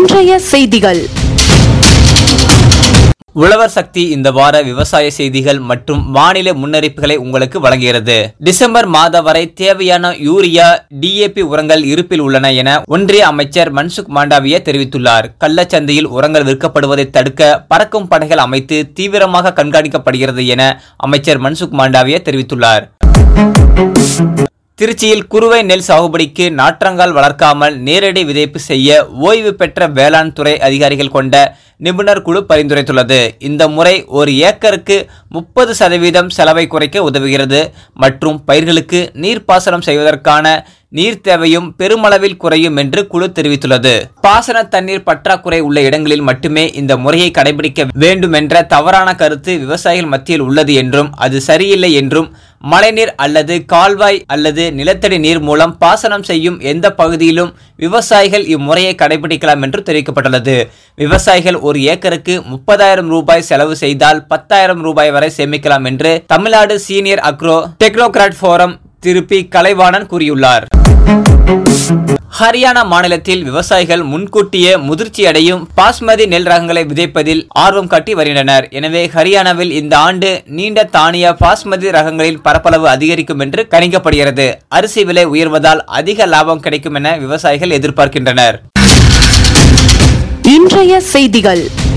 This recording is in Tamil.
இன்றைய செய்திகள் உழவர் சக்தி இந்த வார விவசாய செய்திகள் மற்றும் வானிலை முன்னறிப்புகளை உங்களுக்கு வழங்குகிறது டிசம்பர் மாத வரை தேவையான யூரியா டிஏபி உரங்கள் இருப்பில் உள்ளன என ஒன்றிய அமைச்சர் மன்சுக் மாண்டாவிய தெரிவித்துள்ளார் கள்ளச்சந்தையில் உரங்கள் விற்கப்படுவதை தடுக்க பறக்கும் படைகள் அமைத்து தீவிரமாக கண்காணிக்கப்படுகிறது என அமைச்சர் மன்சுக் மாண்டாவிய தெரிவித்துள்ளார் திருச்சியில் குறுவை நெல் சாகுபடிக்கு நாற்றங்கால் வளர்க்காமல் நேரடி விதைப்பு செய்ய ஓய்வு பெற்ற வேளாண் துறை அதிகாரிகள் கொண்ட நிபுணர் குழு பரிந்துரைத்துள்ளது இந்த முறை ஒரு ஏக்கருக்கு முப்பது சதவீதம் செலவை குறைக்க உதவுகிறது மற்றும் பயிர்களுக்கு நீர்ப்பாசனம் செய்வதற்கான நீர் தேவையும் பெருமளவில் குறையும் என்று குழு தெரிவித்துள்ளது பாசன தண்ணீர் பற்றாக்குறை உள்ள இடங்களில் மட்டுமே இந்த முறையை கடைபிடிக்க வேண்டும் என்ற தவறான கருத்து விவசாயிகள் மத்தியில் உள்ளது என்றும் அது சரியில்லை என்றும் மழைநீர் அல்லது கால்வாய் அல்லது நிலத்தடி நீர் மூலம் பாசனம் செய்யும் எந்த பகுதியிலும் விவசாயிகள் இம்முறையை கடைபிடிக்கலாம் என்று தெரிவிக்கப்பட்டுள்ளது விவசாயிகள் ஒரு ஏக்கருக்கு முப்பதாயிரம் ரூபாய் செலவு செய்தால் பத்தாயிரம் ரூபாய் வரை சேமிக்கலாம் என்று Tamil Nadu senior agro technocrat forum திருப்பி கலைவாணன் கூறியுள்ளார் ஹரியானா மாநிலத்தில் விவசாயிகள் முன்கூட்டியே முதிர்ச்சி அடையும் பாஸ்மதி நெல் ரகங்களை விதைப்பதில் ஆர்வம் காட்டி வருகின்றனர் எனவே ஹரியானாவில் இந்த ஆண்டு நீண்ட தானிய பாஸ்மதி ரகங்களின் பரப்பளவு அதிகரிக்கும் என்று கணிக்கப்படுகிறது அரிசி விலை உயர்வதால் அதிக லாபம் கிடைக்கும் என விவசாயிகள் எதிர்பார்க்கின்றனர் இன்றைய செய்திகள்